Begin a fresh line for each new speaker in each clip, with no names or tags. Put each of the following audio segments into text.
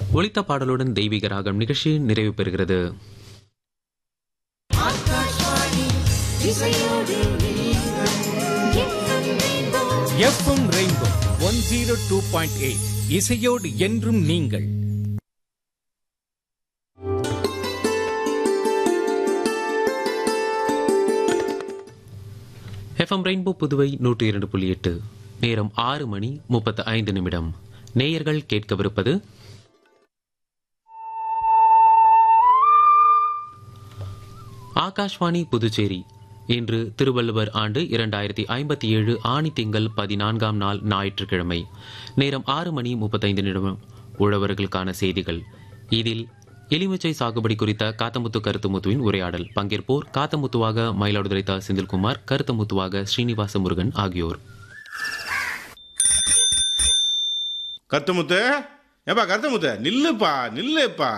ஒலித்த பாடலுடன் தெய்வீக ராகம் நிகழ்ச்சி நிறைவு பெறுகிறது
FM Rainbow one zero two point eight இசையோடு என்றும் நீங்கள்
எஃப்எம் ரெயின்போ புதுவை நூற்றி இரண்டு புள்ளி எட்டு நேரம் ஆறு மணி முப்பத்து ஐந்து நிமிடம் நேயர்கள் கேட்கவிருப்பது ஆகாஷ்வாணி புதுச்சேரி இன்று திருவள்ளுவர் ஆண்டு இரண்டாயிரத்தி ஐம்பத்தி ஏழு ஆணி திங்கள் பதினான்காம் நாள் ஞாயிற்றுக்கிழமை நேரம் ஆறு மணி முப்பத்தைந்து நிமிடம் உழவர்களுக்கான செய்திகள் இதில் எலுமிச்சை சாகுபடி குறித்த காத்தமுத்து கருத்துமுத்துவின் உரையாடல் பங்கேற்போர் காத்தமுத்துவாக மயிலாடுதுறை தா செந்தில்குமார் கருத்தமுத்துவாக ஸ்ரீனிவாச முருகன் ஆகியோர்
கருத்தமுத்து ஏப்பா கருத்தமுத்து நில்லுப்பா நில்லுப்பா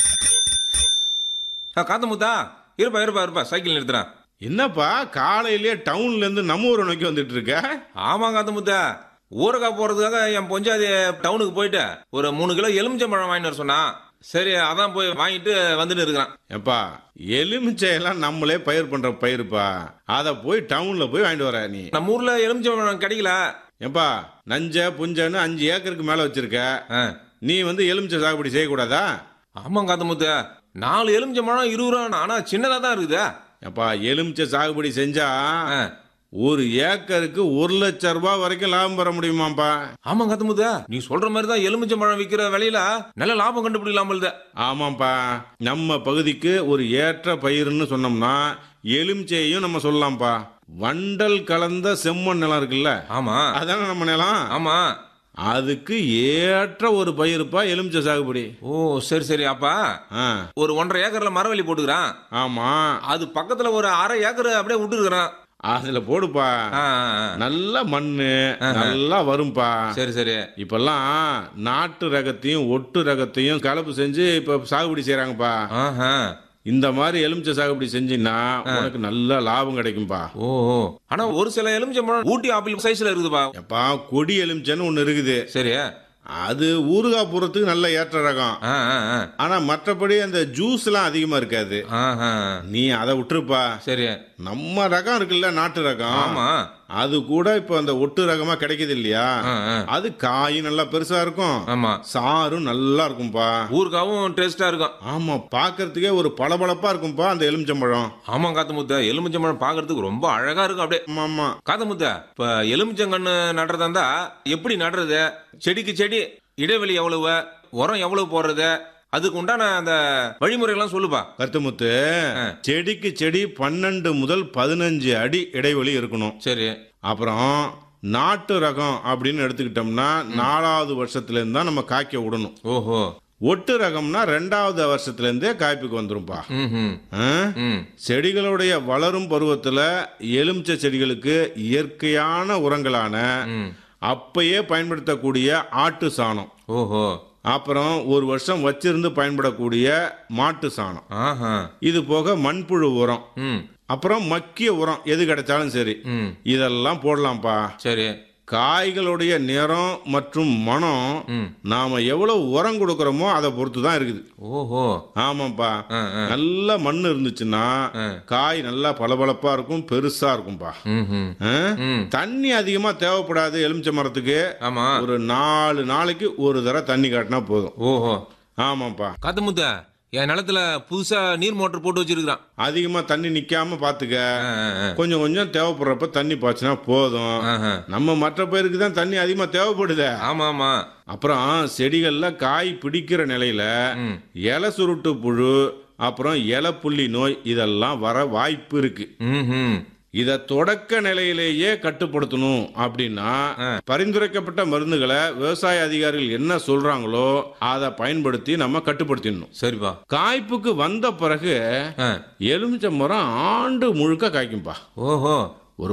ஆ காத்தமுத்தா இருப்பா இருப்பா இருப்பா சைக்கிள் நிறுத்துறேன்
என்னப்பா காலையிலேயே டவுன்ல இருந்து நம்ம ஊரை நோக்கி வந்துட்டு இருக்க
ஆமா காத்தமுத்தா ஊறுகாய் போறதுக்காக என் பொஞ்சாதி டவுனுக்கு போயிட்டு ஒரு மூணு கிலோ எலுமிச்சம்பழம் வாங்கிட்டு வர சொன்னான் சரி அதான் போய் வாங்கிட்டு வந்துட்டு இருக்கிறான்
ஏப்பா எலுமிச்சையெல்லாம் நம்மளே பயிர் பண்ற பயிருப்பா அதை போய் டவுன்ல போய் வாங்கிட்டு வர நீ
நம்ம ஊர்ல எலுமிச்சம்பழம் கிடைக்கல
ஏப்பா நஞ்ச புஞ்சன்னு அஞ்சு ஏக்கருக்கு மேல வச்சிருக்க
ஆ.
நீ வந்து எலுமிச்சை சாகுபடி செய்யக்கூடாதா
ஆமா காத்தமுத்து நாலு எலுமிச்சம்பழம் இருபது ரூபா ஆனா சின்னதா தான் இருக்குதா
ஏப்பா எலுமிச்சை சாகுபடி செஞ்சா
ஆ.
ஒரு ஏக்கருக்கு ஒரு லட்சம் ரூபாய் வரைக்கும் லாபம் பெற முடியுமாப்பா
ஆமா காத்தமுத்தா நீ சொல்ற மாதிரி தான் எலுமிச்சம்பழம் விக்கிற விலையில நல்ல லாபம் கண்டுபிடிக்கலாம் போலுது.
ஆமாப்பா நம்ம பகுதிக்கு ஒரு ஏற்ற பயிர்னு சொன்னோம்னா எலுமிச்சையும் நம்ம சொல்லலாம்ப்பா வண்டல் கலந்த செம்மண் நிலம் இருக்குல்ல
ஆமா
அதானே நம்ம நிலம்
ஆமா
அதுக்கு ஏற்ற ஒரு பயிருப்பா எலுமிச்சை சாகுபடி
ஓ சரி சரி அப்பா
ஆ
ஒரு ஒன்றரை ஏக்கர்ல மரவள்ளி போட்டுக்கிறான்
ஆமா
அது பக்கத்துல ஒரு அரை ஏக்கர் அப்படியே விட்டுருக்குறான்
அதுல போடுப்பா
ஆ, ஆ, ஆ.
நல்ல மண்ணு நல்லா வரும்பா
சரி சரி
இப்பெல்லாம் நாட்டு ரகத்தையும் ஒட்டு ரகத்தையும் கலப்பு செஞ்சு இப்ப சாகுபடி செய்யறாங்கப்பா
ஆஹா.
இந்த மாதிரி எலுமிச்சை சாகுபடி செஞ்சீங்கன்னா உனக்கு நல்ல லாபம் கிடைக்கும்பா
ஓ ஓ. ஆனா ஒரு சில எலுமிச்சம்பழம் ஊட்டி ஆப்பிள் சைஸ்ல இருக்குதுப்பா
எப்பா கொடி எலுமிச்சைன்னு ஒண்ணு இருக்குது
சரி
அது ஊறுகாய் போறதுக்கு நல்ல ஏற்ற ரகம்
ஆ, ஆ, ஆ.
ஆனா மற்றபடி அந்த ஜூஸ் எல்லாம் அதிகமா இருக்காது
ஆஹா.
நீ அதை விட்டுருப்பா
சரி
நம்ம ரகம் இருக்குல்ல நாட்டு ரகம்
ஆமா
அது கூட இப்ப அந்த ஒட்டு ரகமா கிடைக்குது இல்லையா
ஆ, ஆ.
அது காய் நல்லா பெருசா இருக்கும்
ஆமா
சாரும் நல்லா இருக்கும்பா
ஊறுகாவும் டேஸ்டா இருக்கும்
ஆமா பாக்குறதுக்கே ஒரு பளபளப்பா இருக்கும்பா அந்த எலுமிச்சம்பழம்
ஆமா காத்து முத்த எலுமிச்சம்பழம் பாக்குறதுக்கு ரொம்ப அழகா இருக்கும் அப்படியே
ஆமா ஆமா
காத்து முத்த இப்ப எலுமிச்சங்கன்னு நடுறதா இருந்தா எப்படி நடுறது செடிக்கு செடி இடைவெளி எவ்வளவு உரம் எவ்வளவு போடுறது அதுக்கு உண்டான அந்த வழிமுறைகள்லாம் சொல்லுப்பா
கருத்துமுத்து செடிக்கு செடி பன்னெண்டு முதல் பதினஞ்சு அடி இடைவெளி இருக்கணும்
சரி
அப்புறம் நாட்டு ரகம் அப்படின்னு எடுத்துக்கிட்டோம்னா நாலாவது வருஷத்துல இருந்து தான் நம்ம காய்க்க விடணும்
ஓஹோ
ஒட்டு ரகம்னா ரெண்டாவது வருஷத்துல இருந்தே காய்ப்புக்கு வந்துரும்பா
ம் ம்
ஆ?
ம்
செடிகளுடைய வளரும் பருவத்துல எலுமிச்சை செடிகளுக்கு இயற்கையான உரங்களான
ம்
அப்பயே பயன்படுத்தக்கூடிய ஆட்டு சாணம்
ஓஹோ
அப்புறம் ஒரு வருஷம் வச்சிருந்து பயன்படக்கூடிய மாட்டு சாணம்
ஆஹா
இது போக மண்புழு உரம்
ம்
அப்புறம் மக்கிய உரம் எது கிடைச்சாலும் சரி
ம்
இதெல்லாம் போடலாம்ப்பா
சரி
காய்களுடைய நிறம் மற்றும் மனம்
ம்
நாம எவ்வளவு உரம் கொடுக்கறோமோ அதை பொறுத்து தான் இருக்குது
ஓஹோ
ஆமாப்பா
ஆ, ஆ.
நல்ல மண் இருந்துச்சுன்னா
ஆ.
காய் நல்லா பளபளப்பா இருக்கும் பெருசா இருக்கும்பா
ம் ம்
ஆ?
ம்
தண்ணி அதிகமா தேவைப்படாது எலுமிச்சை மரத்துக்கு
ஆமா
ஒரு நாலு நாளைக்கு ஒரு தடவை தண்ணி காட்டினா போதும்
ஓஹோ
ஆமாப்பா
காத்தமுத்த என் நிலத்துல புதுசா நீர் மோட்டர் போட்டு வச்சிருக்கிறான்
அதிகமா தண்ணி நிக்காம பாத்துக்க
ஆ, ஆ, ஆ.
கொஞ்சம் கொஞ்சம் தேவைப்படுறப்ப தண்ணி பாய்ச்சினா போதும்
ஆஹா.
நம்ம மற்ற பயிருக்கு தான் தண்ணி அதிகமா தேவைப்படுதே
ஆமா ஆமா
அப்புறம் செடிகள்ல காய் பிடிக்கிற நிலையில
ம்.
இலை சுருட்டு புழு அப்புறம் இலை புள்ளி நோய் இதெல்லாம் வர வாய்ப்பு இருக்கு
ம் ம்
இத தொடக்க நிலையிலேயே கட்டுப்படுத்தணும் அப்படின்னா பரிந்துரைக்கப்பட்ட மருந்துகளை விவசாய அதிகாரிகள் என்ன சொல்றாங்களோ அதை பயன்படுத்தி நம்ம கட்டுப்படுத்திடணும்
சரிப்பா
காய்ப்புக்கு வந்த பிறகு
ஆ.
எலுமிச்சை மரம் ஆண்டு முழுக்க காய்க்கும்பா
ஓஹோ